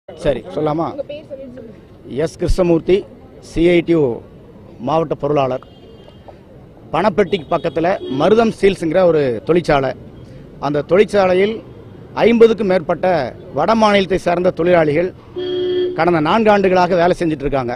சரி சொல்லாமா உங்க பேர் சொல்லிட்டு சொல்லுங்க எஸ் கிருஷ்ணமூர்த்தி சிஐடியு மாவட்ட பொருளாளர் பணப்பெட்டிக்கு பக்கத்தில் மருதம் ஸ்டீல்ஸுங்கிற ஒரு தொழிற்சாலை அந்த தொழிற்சாலையில் ஐம்பதுக்கும் மேற்பட்ட வட மாநிலத்தை சார்ந்த தொழிலாளிகள் கடந்த நான்கு ஆண்டுகளாக வேலை செஞ்சுட்டு இருக்காங்க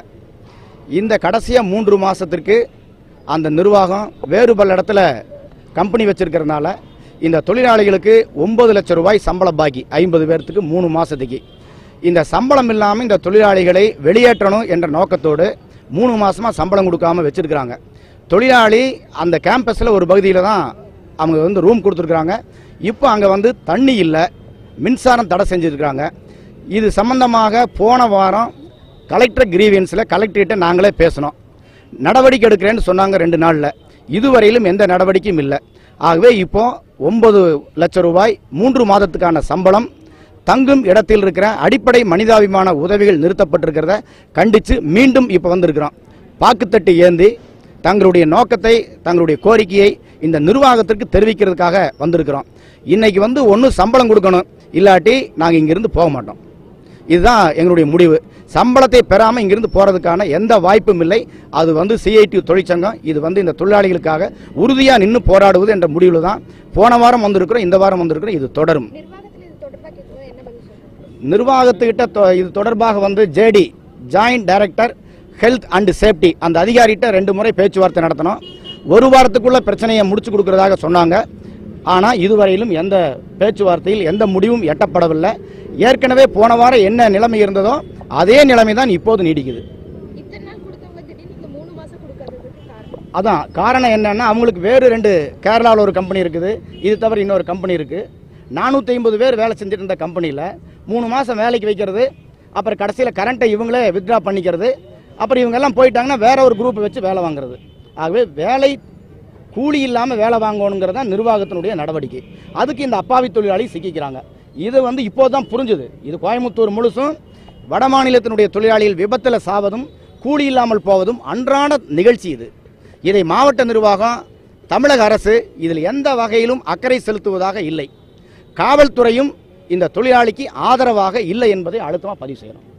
இந்த கடைசியாக மூன்று மாதத்திற்கு அந்த நிர்வாகம் வேறு பல இடத்துல கம்பெனி வச்சிருக்கிறதுனால இந்த தொழிலாளிகளுக்கு ஒன்பது லட்சம் ரூபாய் சம்பள பாக்கி ஐம்பது பேர்த்துக்கு மூணு மாதத்துக்கு இந்த சம்பளம் இல்லாமல் இந்த தொழிலாளிகளை வெளியேற்றணும் என்ற நோக்கத்தோடு மூணு மாசமாக சம்பளம் கொடுக்காம வச்சிருக்கிறாங்க தொழிலாளி அந்த கேம்பஸில் ஒரு பகுதியில் தான் அவங்க வந்து ரூம் கொடுத்துருக்குறாங்க இப்போ அங்கே வந்து தண்ணி இல்லை மின்சாரம் தடை செஞ்சுருக்காங்க இது சம்பந்தமாக போன வாரம் கலெக்டர் கிரீவியன்ஸில் கலெக்டர்கிட்ட நாங்களே பேசினோம் நடவடிக்கை எடுக்கிறேன்னு சொன்னாங்க ரெண்டு நாளில் இதுவரையிலும் எந்த நடவடிக்கையும் இல்லை ஆகவே இப்போ ஒன்பது லட்சம் ரூபாய் மூன்று மாதத்துக்கான சம்பளம் தங்கும் இடத்தில் இருக்கிற அடிப்படை மனிதாபிமான உதவிகள் நிறுத்தப்பட்டிருக்கிறத கண்டித்து மீண்டும் இப்போ வந்திருக்கிறோம் பாக்குத்தட்டு ஏந்தி தங்களுடைய நோக்கத்தை தங்களுடைய கோரிக்கையை இந்த நிர்வாகத்திற்கு தெரிவிக்கிறதுக்காக வந்திருக்கிறோம் இன்னைக்கு வந்து ஒன்று சம்பளம் கொடுக்கணும் இல்லாட்டி நாங்கள் இங்கிருந்து போக மாட்டோம் இதுதான் எங்களுடைய முடிவு சம்பளத்தை பெறாமல் இங்கிருந்து போகிறதுக்கான எந்த வாய்ப்பும் இல்லை அது வந்து சிஐடி தொழிற்சங்கம் இது வந்து இந்த தொழிலாளிகளுக்காக உறுதியாக நின்று போராடுவது என்ற முடிவில் தான் போன வாரம் வந்திருக்கிறோம் இந்த வாரம் வந்திருக்கிறோம் இது தொடரும் நிர்வாகத்தில் இது தொடர்பாக கேட்கும்போது என்ன பதில் சொல்றீங்க நிர்வாகத்துக்கிட்ட தொ- இது தொடர்பாக வந்து JD joint director health and safety அந்த அதிகாரிகிட்ட ரெண்டு முறை பேச்சுவார்த்தை நடத்தினோம் ஒரு வாரத்துக்குள்ள பிரச்சனையை முடிச்சு கொடுக்கறதாக சொன்னாங்க ஆனால் இதுவரையிலும் எந்த பேச்சுவார்த்தையில் எந்த முடிவும் எட்டப்படவில்லை ஏற்கனவே போன வாரம் என்ன நிலைமை இருந்ததோ அதே நிலைமை தான் இப்போது நீடிக்குது இத்தனை நாள் கொடுத்தவங்க திடீர்னு இந்த மூணு மாசம் கொடுக்கறதுக்கு காரணம் அதான் காரணம் என்னன்னா அவங்களுக்கு வேறு ரெண்டு கேரளாவில் ஒரு கம்பெனி இருக்குது இது தவிர இன்னொரு கம்பெனி இருக்குது நானூற்றி ஐம்பது பேர் வேலை செஞ்சுட்டு இருந்த கம்பெனியில் மூணு மாதம் வேலைக்கு வைக்கிறது அப்புறம் கடைசியில் கரண்ட்டை இவங்களே வித்ட்ரா பண்ணிக்கிறது அப்புறம் இவங்க எல்லாம் போயிட்டாங்கன்னா வேற ஒரு குரூப் வச்சு வேலை வாங்குறது ஆகவே வேலை கூலி இல்லாமல் வேலை வாங்கணுங்கிறது தான் நிர்வாகத்தினுடைய நடவடிக்கை அதுக்கு இந்த அப்பாவி தொழிலாளி சிக்கிக்கிறாங்க இது வந்து இப்போ தான் புரிஞ்சுது இது கோயம்புத்தூர் முழுசும் வட மாநிலத்தினுடைய தொழிலாளிகள் விபத்தில் சாவதும் கூலி இல்லாமல் போவதும் அன்றாட நிகழ்ச்சி இது இதை மாவட்ட நிர்வாகம் தமிழக அரசு இதில் எந்த வகையிலும் அக்கறை செலுத்துவதாக இல்லை காவல்துறையும் இந்த தொழிலாளிக்கு ஆதரவாக இல்லை என்பதை அழுத்தமாக பதிவு செய்யணும்